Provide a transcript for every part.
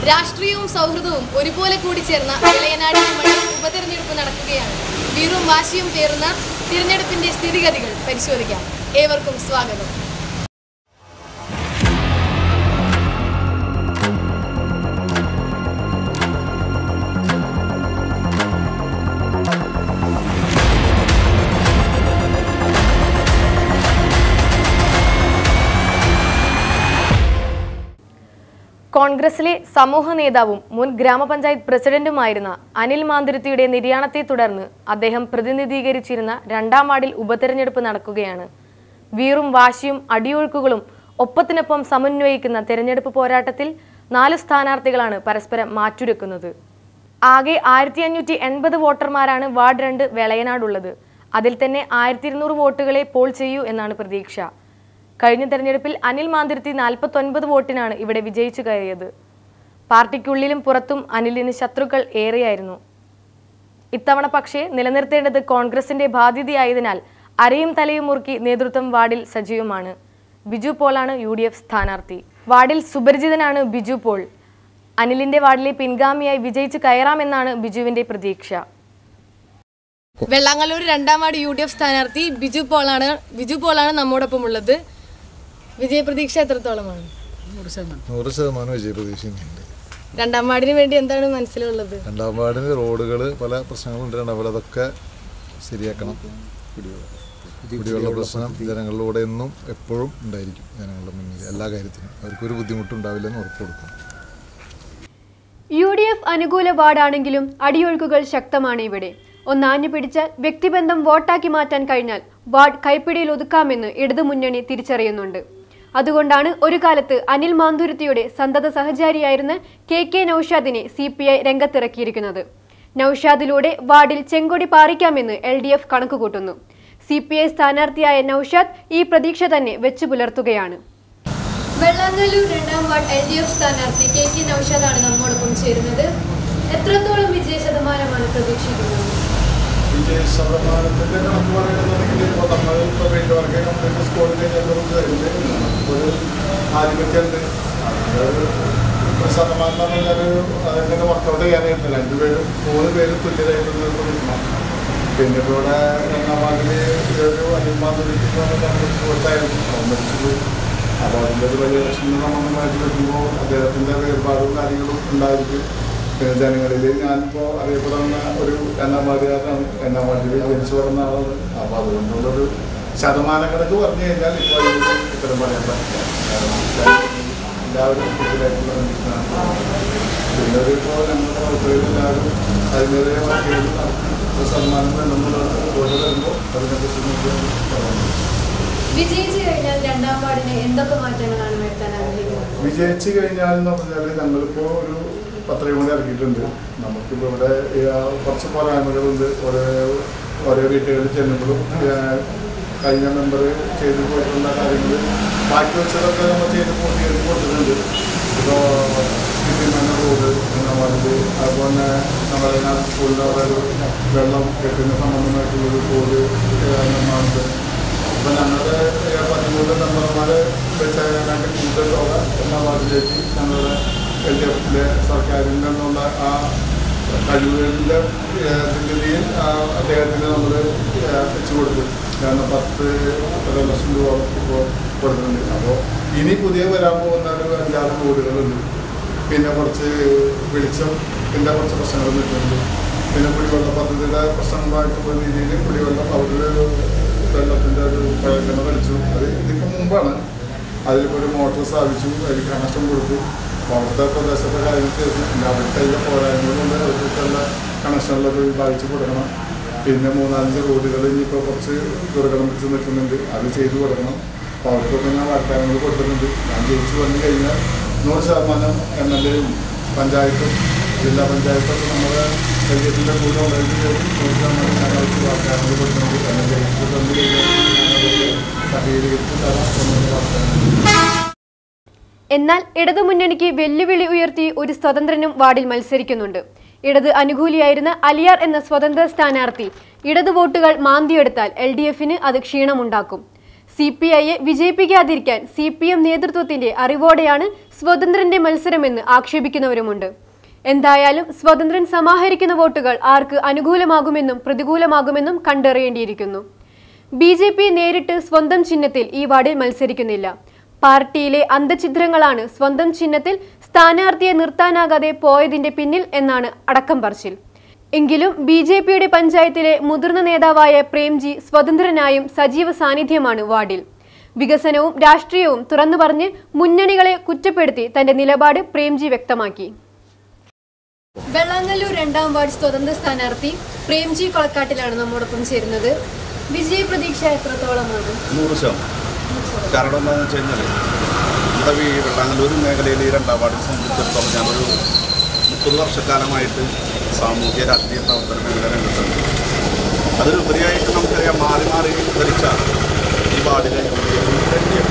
രാഷ്ട്രീയവും സൗഹൃദവും ഒരുപോലെ കൂടിച്ചേർന്ന ഇളയനാടിന്റെ മണ്ണിൽ ഉപതെരഞ്ഞെടുപ്പ് നടക്കുകയാണ് വീറും വാശിയും പേറുന്ന തിരഞ്ഞെടുപ്പിന്റെ സ്ഥിതിഗതികൾ പരിശോധിക്കാം ഏവർക്കും സ്വാഗതം കോൺഗ്രസിലെ സമൂഹ നേതാവും മുൻ ഗ്രാമപഞ്ചായത്ത് പ്രസിഡന്റുമായിരുന്ന അനിൽ മാന്തുരുത്തിയുടെ നിര്യാണത്തെ തുടർന്ന് അദ്ദേഹം പ്രതിനിധീകരിച്ചിരുന്ന രണ്ടാം വാർഡിൽ ഉപതെരഞ്ഞെടുപ്പ് നടക്കുകയാണ് വീറും വാശിയും അടിയൊഴുക്കുകളും ഒപ്പത്തിനൊപ്പം സമന്വയിക്കുന്ന തെരഞ്ഞെടുപ്പ് പോരാട്ടത്തിൽ നാല് സ്ഥാനാർത്ഥികളാണ് പരസ്പരം മാറ്റുരക്കുന്നത് ആകെ ആയിരത്തി അഞ്ഞൂറ്റി എൺപത് വോട്ടർമാരാണ് വാർഡ് രണ്ട് വെളയനാടുള്ളത് അതിൽ തന്നെ ആയിരത്തി ഇരുന്നൂറ് വോട്ടുകളെ പോൾ ചെയ്യൂ എന്നാണ് പ്രതീക്ഷ കഴിഞ്ഞ തെരഞ്ഞെടുപ്പിൽ അനിൽ മാന്തിരുത്തി നാൽപ്പത്തൊൻപത് വോട്ടിനാണ് ഇവിടെ വിജയിച്ചു കയറിയത് പാർട്ടിക്കുള്ളിലും പുറത്തും അനിലിന് ശത്രുക്കൾ ഏറെയായിരുന്നു ഇത്തവണ പക്ഷേ നിലനിർത്തേണ്ടത് കോൺഗ്രസിന്റെ ബാധ്യതയായതിനാൽ അരയും തലയും മുറുക്കി നേതൃത്വം വാർഡിൽ സജീവമാണ് ബിജു പോളാണ് യു ഡി എഫ് സ്ഥാനാർത്ഥി വാർഡിൽ സുപരിചിതനാണ് ബിജു പോൾ അനിലിന്റെ വാർഡിലെ പിൻഗാമിയായി വിജയിച്ച് കയറാമെന്നാണ് ബിജുവിന്റെ പ്രതീക്ഷ വെള്ളാങ്ങല്ലൂർ രണ്ടാം വാർഡ് യു ഡി എഫ് സ്ഥാനാർത്ഥി ബിജു പോളാണ് ബിജു പോളാണ് നമ്മോടൊപ്പം ഉള്ളത് വിജയപ്രതീക്ഷ എത്രത്തോളമാണ് നൂറ് ശതമാനം വിജയപ്രതീക്ഷയുണ്ട് രണ്ടാം വാർഡിന് വേണ്ടി എന്താണ് മനസ്സിലുള്ളത് രണ്ടാം വാർഡിന് റോഡുകൾ പല പ്രശ്നങ്ങളുണ്ട് രണ്ടാം വാർഡ് അതൊക്കെ ശരിയാക്കണം കുടിവെള്ള പ്രശ്നം ജനങ്ങളിലൂടെ എന്നും എപ്പോഴും ഉണ്ടായിരിക്കും ജനങ്ങളുടെ മുന്നിൽ എല്ലാ കാര്യത്തിനും അവർക്കൊരു ബുദ്ധിമുട്ടുണ്ടാവില്ലെന്ന് ഉറപ്പ് കൊടുക്കും യു ഡി എഫ് അനുകൂല വാർഡാണെങ്കിലും അടിയൊഴുക്കുകൾ ശക്തമാണ് ഇവിടെ ഒന്നാഞ്ഞു പിടിച്ചാൽ വ്യക്തിബന്ധം വോട്ടാക്കി മാറ്റാൻ കഴിഞ്ഞാൽ വാർഡ് കൈപ്പിടിയിൽ ഒതുക്കാമെന്ന് ഇടതുമുന്നണി തിരിച്ചറിയുന്നുണ്ട് അതുകൊണ്ടാണ് ഒരു കാലത്ത് അനിൽ മാന്തുരുത്തിയുടെ സന്തത സഹചാരിയായിരുന്ന കെ കെ നൌഷാദിനെ സി പി ഐ രംഗത്തിറക്കിയിരിക്കുന്നത് നൌഷാദിലൂടെ വാർഡിൽ ചെങ്കൊടി പാറിക്കാമെന്ന് എൽ ഡി എഫ് കണക്കുകൂട്ടുന്നു സി പി ഐ സ്ഥാനാർത്ഥിയായ നൌഷാദ് ഈ പ്രതീക്ഷ തന്നെ വെച്ചു പുലർത്തുകയാണ് വെള്ളാങ്കല്ലൂർ രണ്ടാം വാർഡ് എൽ ഡി എഫ് സ്ഥാനാർത്ഥി കെ കെ നൌഷാദാണ് നമ്മോടൊപ്പം ചേരുന്നത് എത്രത്തോളം വിജയ ശതമാനമാണ് പ്രതീക്ഷിക്കുന്നത് വിജയ ശതമാനത്തിന്റെ കണക്ക് പറയുകയാണെന്നുണ്ടെങ്കിൽ ഇപ്പോൾ നമ്മൾ ഇപ്പോൾ വീണ്ടും വർക്ക് കംപ്ലീറ്റ് സ്കോറിൽ കഴിഞ്ഞിട്ട് ഒരു ആധിപത്യമുണ്ട് ഒരു ശതമാനം എന്ന് പറഞ്ഞാൽ അതിങ്ങനെ വർക്കൗട്ട് ചെയ്യാനായിട്ട് രണ്ടുപേരും മൂന്ന് പേരും തുല്യരായിട്ട് നിൽക്കണം പിന്നെ ഇപ്പോൾ ഇവിടെ രണ്ടാം വാർഡിൽ ഒരു അനിമാതിരിക്കുന്ന സുഹൃത്തായിരുന്നു അവൻ മരിച്ചുപോയി അപ്പോൾ അതിൻ്റെ ഒരു വലിയ പ്രശ്നം സംബന്ധമായിട്ട് വരുമ്പോൾ അദ്ദേഹത്തിൻ്റെ വേർപാടും കാര്യങ്ങളും ഉണ്ടായിരിക്കും പിന്നെ ജനങ്ങളിൽ ഞാനിപ്പോൾ അറിയപ്പെടുന്ന ഒരു രണ്ടാം വാർഡുകാരനാണ് രണ്ടാം വാർഡിൽ ജനിച്ചു വളർന്ന ആളാണ് അപ്പോൾ അതുകൊണ്ടുള്ളൊരു ശതമാന കണക്ക് പറഞ്ഞു കഴിഞ്ഞാൽ ഇപ്പോൾ അതിന് ഉത്തരം പറയാൻ പറ്റില്ല കാരണം എല്ലാവരും കൂടുതലായിട്ടുള്ള മനുഷ്യരാണ് പിന്നെ ഒരു ഇപ്പോൾ ഞങ്ങളുടെ പ്രവർത്തകർ എല്ലാവരും അതിൻ്റെതായ വർക്കുകൾ നടത്തി ഒരു ശതമാനം വേണമെന്നുള്ളത് ഓരോ വരുമ്പോൾ അതിനെക്കുറിച്ച് നമുക്ക് പറയാം വിജയിച്ചു കഴിഞ്ഞാൽ രണ്ടാം വാർഡിന് എന്തൊക്കെ മാറ്റങ്ങളാണ് വരുത്താൻ ആഗ്രഹിക്കുന്നത് വിജയിച്ചു കഴിഞ്ഞാൽ എന്ന് പറഞ്ഞാൽ ഞങ്ങളിപ്പോൾ ഒരു പത്രയും കൂടി ഇറക്കിയിട്ടുണ്ട് നമുക്കിപ്പോൾ ഇവിടെ ആ, കുറച്ച് പോരായ്മകളുണ്ട് ഓരോ ഓരോ വീട്ടുകളിൽ ചെല്ലുമ്പോഴും ആ, കഴിഞ്ഞ മെമ്പർ ചെയ്തു പോയിട്ടുള്ള കാര്യങ്ങൾ ബാക്കി വെച്ചതൊക്കെ നമ്മൾ ചെയ്ത് പൂർത്തീകരിച്ച് കൊടുത്തിട്ടുണ്ട് ഇപ്പോൾ വിദ്യമാന റോഡ് വാർഡിൽ അതുപോലെ നമ്മുടെ ഞാൻ സ്കൂളിൻ്റെ അവിടെ ഒരു വെള്ളം കെട്ടുന്ന സംബന്ധമായിട്ടുള്ളൊരു റോഡ് നിർമ്മാണമുണ്ട് അപ്പോൾ ഞങ്ങളുടെ പതിമൂന്ന് മെമ്പർമാരെ വെച്ചാൽ കൂടുതൽ തുക എന്ന വാർഡിലേക്ക് ഞങ്ങളുടെ എൽ ഡി എഫിലെ സർക്കാരിൽ നിന്നുള്ള ആ കഴിവുകളിലെ സ്ഥിതിയിൽ അദ്ദേഹത്തിന് നമ്മൾ വെച്ച് കൊടുത്തു കാരണം പത്ത് പല ലക്ഷം രൂപ ഇപ്പോൾ കൊടുക്കുന്നുണ്ട് അപ്പോൾ ഇനി പുതിയ വരാൻ പോകുന്ന ഒരു അഞ്ചാറ് റോഡുകളുണ്ട് പിന്നെ കുറച്ച് വെളിച്ചം പിന്നെ കുറച്ച് പ്രശ്നങ്ങൾ നിൽക്കുന്നുണ്ട് പിന്നെ കുടിവെള്ള പദ്ധതിയുടെ പ്രശ്നങ്ങളായിട്ടുള്ള രീതിയിൽ കുടിവെള്ളം അവരുടെ വെള്ളത്തിൻ്റെ ഒരു പ്രയോജനം വലിച്ചു അത് ഇതിന് മുമ്പാണ് അതിലിപ്പോൾ ഒരു മോട്ടോർ സ്ഥാപിച്ചു അതിൽ കണക്ഷൻ കൊടുത്തു അപ്പോൾ അവിടുത്തെ പ്രദേശത്തെ കാര്യം തീർന്നു പിന്നെ അവിടുത്തെ അതിൻ്റെ പോരായ്മകളുണ്ട് അവർക്കുള്ള കണക്ഷനുള്ളത് ഭാഗിച്ചു കൊടുക്കണം പിന്നെ മൂന്നാലഞ്ച് റോഡുകൾ ഇനിയിപ്പോൾ കുറച്ച് ദുർഘടം പിടിച്ച് നിൽക്കുന്നുണ്ട് അത് ചെയ്തു കൊടുക്കണം അപ്പോൾ അവർക്കൊക്കെ ഞാൻ വാഗ്ദാനങ്ങൾ കൊടുത്തിട്ടുണ്ട് ഞാൻ ജയിച്ചു വന്നു കഴിഞ്ഞാൽ നൂറ് ശതമാനം എം എൽ എയും പഞ്ചായത്തും ജില്ലാ പഞ്ചായത്തൊക്കെ നമ്മുടെ ശരീരത്തിൻ്റെ കൂടെ ഉണ്ടായിട്ട് നൂറ് ശതമാനം ഞങ്ങൾക്ക് വാഗ്ദാനങ്ങൾ കൊടുക്കുന്നുണ്ട് എന്നെ ജയിച്ചു വന്നു കഴിഞ്ഞാൽ ഞാനതൊക്കെ സഹകരിച്ച് തരാം എന്നുള്ള വാഗ്ദാനം എന്നാൽ ഇടതുമുന്നണിക്ക് വെല്ലുവിളി ഉയർത്തി ഒരു സ്വതന്ത്രനും വാർഡിൽ മത്സരിക്കുന്നുണ്ട് ഇടത് അനുകൂലിയായിരുന്ന അലിയാർ എന്ന സ്വതന്ത്ര സ്ഥാനാർത്ഥി ഇടത് വോട്ടുകൾ മാന്തിയെടുത്താൽ എൽ ഡി എഫിന് അത് ക്ഷീണമുണ്ടാക്കും സി പി ഐയെ വിജയിപ്പിക്കാതിരിക്കാൻ സി പി എം നേതൃത്വത്തിന്റെ അറിവോടെയാണ് സ്വതന്ത്രന്റെ മത്സരമെന്ന് ആക്ഷേപിക്കുന്നവരുമുണ്ട് എന്തായാലും സ്വതന്ത്രൻ സമാഹരിക്കുന്ന വോട്ടുകൾ ആർക്ക് അനുകൂലമാകുമെന്നും പ്രതികൂലമാകുമെന്നും കണ്ടറിയേണ്ടിയിരിക്കുന്നു ബി ജെ പി നേരിട്ട് സ്വന്തം ചിഹ്നത്തിൽ ഈ വാർഡിൽ മത്സരിക്കുന്നില്ല പാർട്ടിയിലെ അന്തഛിദ്രങ്ങളാണ് സ്വന്തം ചിഹ്നത്തിൽ സ്ഥാനാർത്ഥിയെ നിർത്താനാകാതെ പോയതിന്റെ പിന്നിൽ എന്നാണ് അടക്കം പറച്ചിൽ എങ്കിലും ബി ജെ പിയുടെ പഞ്ചായത്തിലെ മുതിർന്ന നേതാവായ പ്രേംജി സ്വതന്ത്രനായും സജീവ സാന്നിധ്യമാണ് വാർഡിൽ വികസനവും രാഷ്ട്രീയവും തുറന്നു പറഞ്ഞ് മുന്നണികളെ കുറ്റപ്പെടുത്തി തന്റെ നിലപാട് പ്രേംജി വ്യക്തമാക്കി വെള്ളാങ്ങല്ലൂർ രണ്ടാം വാർഡ് സ്വതന്ത്ര സ്ഥാനാർത്ഥി പ്രേംജി കൊളക്കാട്ടിലാണ് നമ്മോടൊപ്പം ചേരുന്നത് വിജയ പ്രതീക്ഷ എത്രത്തോളമാണ് നൂറ് ശതമാനം കാരണം എന്താണെന്ന് വെച്ച് കഴിഞ്ഞാൽ നമ്മുടെ ഈ വെള്ളാങ്ങല്ലൂർ മേഖലയിൽ ഈ രണ്ടാം വാർഡിനെ സംബന്ധിച്ചിടത്തോളം ഞാനൊരു മുപ്പത് വർഷക്കാലമായിട്ട് സാമൂഹ്യ രാഷ്ട്രീയ പ്രവർത്തന മേഖല രംഗത്തുണ്ട് അതിലുപരിയായിട്ട് നമുക്കറിയാം മാറി മാറി ഭരിച്ച ഈ വാർഡിലെ LDF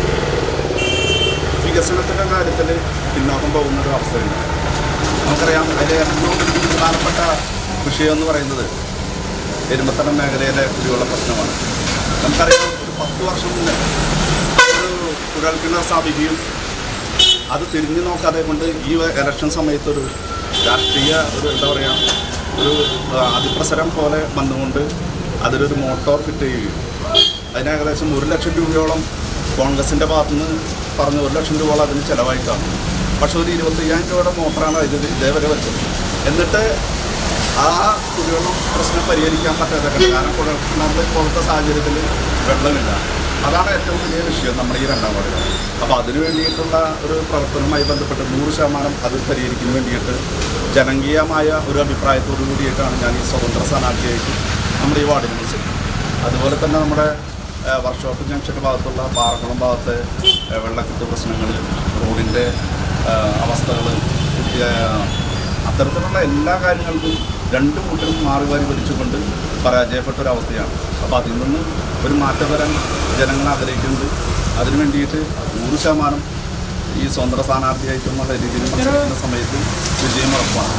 വികസനത്തിൻ്റെ കാര്യത്തിൽ പിന്നോക്കം പോകുന്ന ഒരു അവസ്ഥയുണ്ട് നമുക്കറിയാം അതിലെ ഏറ്റവും പ്രധാനപ്പെട്ട വിഷയം എന്ന് പറയുന്നത് എരുമത്തടം മേഖലയിലെ കുടിവെള്ള പ്രശ്നമാണ് നമുക്കറിയാം ഒരു പത്ത് വർഷം മുന്നേ ഒരു കുഴൽക്കിണർ സ്ഥാപിക്കുകയും അത് തിരിഞ്ഞു നോക്കാതെ കൊണ്ട് ഈ ഇലക്ഷൻ സമയത്തൊരു രാഷ്ട്രീയ ഒരു എന്താ പറയുക ഒരു ആ, അതിപ്രസരം പോലെ വന്നുകൊണ്ട് അതിലൊരു മോട്ടോർ ഫിറ്റ് ചെയ്യുകയും അതിന് ഏകദേശം ഒരു ലക്ഷം രൂപയോളം കോൺഗ്രസിൻ്റെ ഭാഗത്തുനിന്ന് പറഞ്ഞ ഒരു ലക്ഷം രൂപയോളം അതിന് ചിലവായിട്ടാണ് പക്ഷേ ഒരു ഇരുപത്തയ്യായിരം രൂപയുടെ മോട്ടറാണ് ഇത് ഇതേവരെ വെച്ചത് എന്നിട്ട് ആ കുടിവെള്ളം പ്രശ്നം പരിഹരിക്കാൻ പറ്റാത്ത കാരണം കുഴൽക്കിണറിൽ പോലത്തെ സാഹചര്യത്തിൽ വെള്ളമില്ല അതാണ് ഏറ്റവും വലിയ വിഷയം നമ്മുടെ ഈ രണ്ടാം വാർഡിൽ അപ്പോൾ അതിനു വേണ്ടിയിട്ടുള്ള ഒരു പ്രവർത്തനവുമായി ബന്ധപ്പെട്ട് നൂറ് ശതമാനം അത് പരിഹരിക്കുന്നതിന് വേണ്ടിയിട്ട് ജനകീയമായ ഒരു അഭിപ്രായത്തോടു കൂടിയിട്ടാണ് ഞാൻ ഈ സ്വതന്ത്ര സ്ഥാനാർത്ഥിയായിട്ട് നമ്മുടെ ഈ വാർഡിൽ മത്സരിക്കുന്നത് അതുപോലെ തന്നെ നമ്മുടെ ഏഹ്, വർക്ക്ഷോപ്പ് ജംഗ്ഷൻ്റെ ഭാഗത്തുള്ള പാറക്കുളം ഭാഗത്തെ ഏഹ്, വെള്ളക്കെട്ട് പ്രശ്നങ്ങൾ റോഡിൻ്റെ അവസ്ഥകൾ അത്തരത്തിലുള്ള എല്ലാ കാര്യങ്ങൾക്കും രണ്ട് കൂട്ടരും മാറി മാറി വലിച്ചുകൊണ്ട് പരാജയപ്പെട്ട ഒരു അവസ്ഥയാണ് അപ്പോൾ അതിൽ നിന്ന് ഒരു മാറ്റം വരാൻ ജനങ്ങൾ ആഗ്രഹിക്കുന്നുണ്ട് അതിനു വേണ്ടിയിട്ട് നൂറ് ശതമാനം ഈ സ്വതന്ത്ര സ്ഥാനാർത്ഥിയായിട്ടുള്ള രീതിയിൽ മത്സരിക്കുന്ന സമയത്ത് വിജയം ഉറപ്പാണ്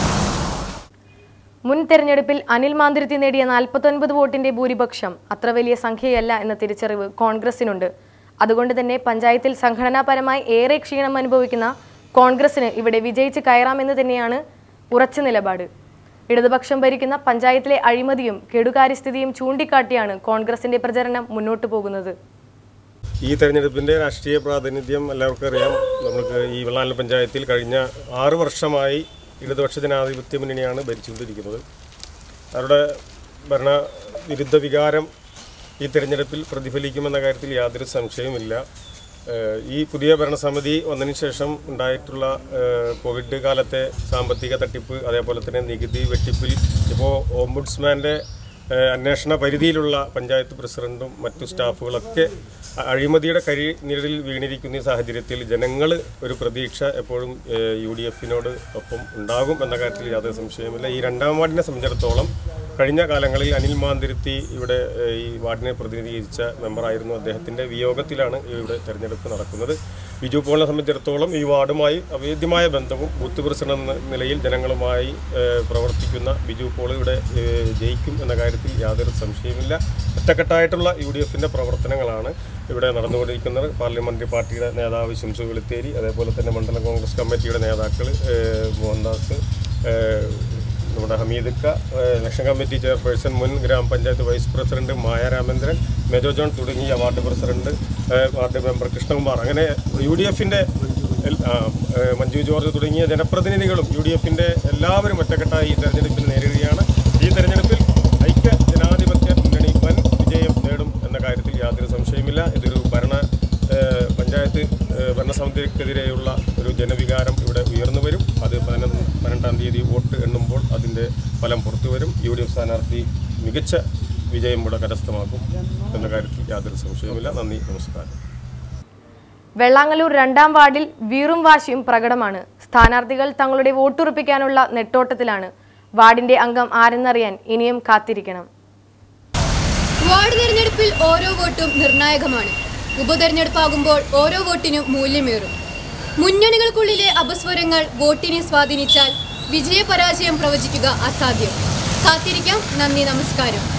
മുൻ തെരഞ്ഞെടുപ്പിൽ അനിൽ മാന്തിരുത്തി നേടിയ നാൽപ്പത്തൊൻപത് വോട്ടിന്റെ ഭൂരിപക്ഷം അത്ര വലിയ സംഖ്യയല്ല എന്ന തിരിച്ചറിവ് കോൺഗ്രസിനുണ്ട് അതുകൊണ്ട് തന്നെ പഞ്ചായത്തിൽ സംഘടനാപരമായി ഏറെ ക്ഷീണം അനുഭവിക്കുന്ന കോൺഗ്രസിന് ഇവിടെ വിജയിച്ച് കയറാമെന്ന് തന്നെയാണ് ഉറച്ച നിലപാട് ഇടതുപക്ഷം ഭരിക്കുന്ന പഞ്ചായത്തിലെ അഴിമതിയും കെടുകാര്യസ്ഥിതിയും ചൂണ്ടിക്കാട്ടിയാണ് കോൺഗ്രസിന്റെ പ്രചരണം മുന്നോട്ടു പോകുന്നത് ഈ തെരഞ്ഞെടുപ്പിൻ്റെ രാഷ്ട്രീയ പ്രാതിനിധ്യം എല്ലാവർക്കും അറിയാം നമുക്ക് ഈ വെള്ളാനൽ പഞ്ചായത്തിൽ കഴിഞ്ഞ ആറ് വർഷമായി ഇടതുപക്ഷ ജനാധിപത്യ മുന്നണിയാണ് ഭരിച്ചുകൊണ്ടിരിക്കുന്നത് അവരുടെ ഭരണവിരുദ്ധ വികാരം ഈ തെരഞ്ഞെടുപ്പിൽ പ്രതിഫലിക്കുമെന്ന കാര്യത്തിൽ യാതൊരു സംശയവുമില്ല ഏഹ് ഈ പുതിയ ഭരണസമിതി വന്നതിന് ശേഷം ഉണ്ടായിട്ടുള്ള ഏഹ് കോവിഡ് കാലത്തെ സാമ്പത്തിക തട്ടിപ്പ് അതേപോലെ തന്നെ നികുതി വെട്ടിപ്പിൽ ഇപ്പോൾ ഓംബുഡ്സ്മാൻ്റെ ഏഹ് അന്വേഷണ പരിധിയിലുള്ള പഞ്ചായത്ത് പ്രസിഡന്റും മറ്റു സ്റ്റാഫുകളൊക്കെ അ- അഴിമതിയുടെ കരി നിഴലിൽ വീണിരിക്കുന്ന ഈ സാഹചര്യത്തിൽ ജനങ്ങൾ ഒരു പ്രതീക്ഷ എപ്പോഴും ഏഹ് യു ഡി എഫിനോട് ഒപ്പം ഉണ്ടാകും എന്ന കാര്യത്തിൽ യാതൊരു സംശയവുമില്ല ഈ രണ്ടാം വാർഡിനെ സംബന്ധിച്ചിടത്തോളം കഴിഞ്ഞ കാലങ്ങളിൽ അനിൽ മാന്തിരുത്തി ഇവിടെ ഏഹ്, ഈ വാർഡിനെ പ്രതിനിധീകരിച്ച മെമ്പറായിരുന്നു അദ്ദേഹത്തിൻ്റെ വിയോഗത്തിലാണ് ഇവിടെ തെരഞ്ഞെടുപ്പ് നടക്കുന്നത് ബിജു പോളിനെ സംബന്ധിച്ചിടത്തോളം ഈ വാർഡുമായി അവേദ്യമായ ബന്ധവും ബൂത്ത് പ്രസിഡന്റ് എന്ന നിലയിൽ ജനങ്ങളുമായി ഏഹ്, പ്രവർത്തിക്കുന്ന ബിജു പോൾ ഇവിടെ ഏഹ്, ജയിക്കും എന്ന കാര്യത്തിൽ യാതൊരു സംശയവുമില്ല ഒറ്റക്കെട്ടായിട്ടുള്ള യു ഡി എഫിൻ്റെ പ്രവർത്തനങ്ങളാണ് ഇവിടെ നടന്നുകൊണ്ടിരിക്കുന്നത് പാർലമെൻ്ററി പാർട്ടിയുടെ നേതാവ് ശംസു വെളുത്തേരി അതേപോലെ തന്നെ മണ്ഡലം കോൺഗ്രസ് കമ്മിറ്റിയുടെ നേതാക്കൾ ഏഹ്, മോഹൻദാസ് ഏഹ്, നമ്മുടെ ഹമീദക്ക ഏഹ്, ഇലക്ഷൻ കമ്മിറ്റി ചെയർപേഴ്സൺ മുൻ ഗ്രാമപഞ്ചായത്ത് വൈസ് പ്രസിഡന്റ് മായ രാമേന്ദ്രൻ മെജോ ജോൺ തുടങ്ങിയ വാർഡ് പ്രസിഡന്റ് ഏഹ്, വാർഡ് മെമ്പർ കൃഷ്ണകുമാർ അങ്ങനെ യു ഡി എഫിൻ്റെ മഞ്ജു ജോർജ് തുടങ്ങിയ ജനപ്രതിനിധികളും യു ഡി എഫിൻ്റെ എല്ലാവരും ഒറ്റക്കെട്ടായി ഈ തെരഞ്ഞെടുപ്പിൽ നേരിടുകയാണ് ഈ തെരഞ്ഞെടുപ്പിൽ ഐക്യ ജനാധിപത്യ മുന്നണി വൻ വിജയം നേടും എന്ന കാര്യത്തിൽ യാതൊരു സംശയമില്ല ഇതൊരു ഭരണ ഏഹ്, പഞ്ചായത്ത് ഏഹ്, ഭരണസമിതിക്കെതിരെയുള്ള ഒരു ജനവികാരം ഇവിടെ ഉയർന്നു വരും അത് പതിനൊന്ന് പന്ത്രണ്ടാം തീയതി വോട്ട് എണ്ണുമ്പോൾ അതിൻ്റെ ഫലം പുറത്തു വരും യു ഡി എഫ് സ്ഥാനാർത്ഥി മികച്ച വിജയം ഇവിടെ കരസ്ഥമാക്കും എന്ന കാര്യത്തിൽ യാതൊരു സംശയവുമില്ല നന്ദി നമസ്കാരം വെള്ളാങ്ങല്ലൂർ രണ്ടാം വാർഡിൽ വീറും വാശിയും പ്രകടമാണ് സ്ഥാനാർത്ഥികൾ തങ്ങളുടെ വോട്ടുറപ്പിക്കാനുള്ള നെട്ടോട്ടത്തിലാണ് വാർഡിന്റെ അംഗം ആരെന്നറിയാൻ ഇനിയും കാത്തിരിക്കണം വാർഡ് തിരഞ്ഞെടുപ്പിൽ ഓരോ വോട്ടും നിർണായകമാണ് ഉപതെരഞ്ഞെടുപ്പാകുമ്പോൾ ഓരോ വോട്ടിനും മൂല്യമേറും മുന്നണികൾക്കുള്ളിലെ അപസ്വരങ്ങൾ വോട്ടിനെ സ്വാധീനിച്ചാൽ വിജയപരാജയം പ്രവചിക്കുക അസാധ്യം കാത്തിരിക്കാം നന്ദി നമസ്കാരം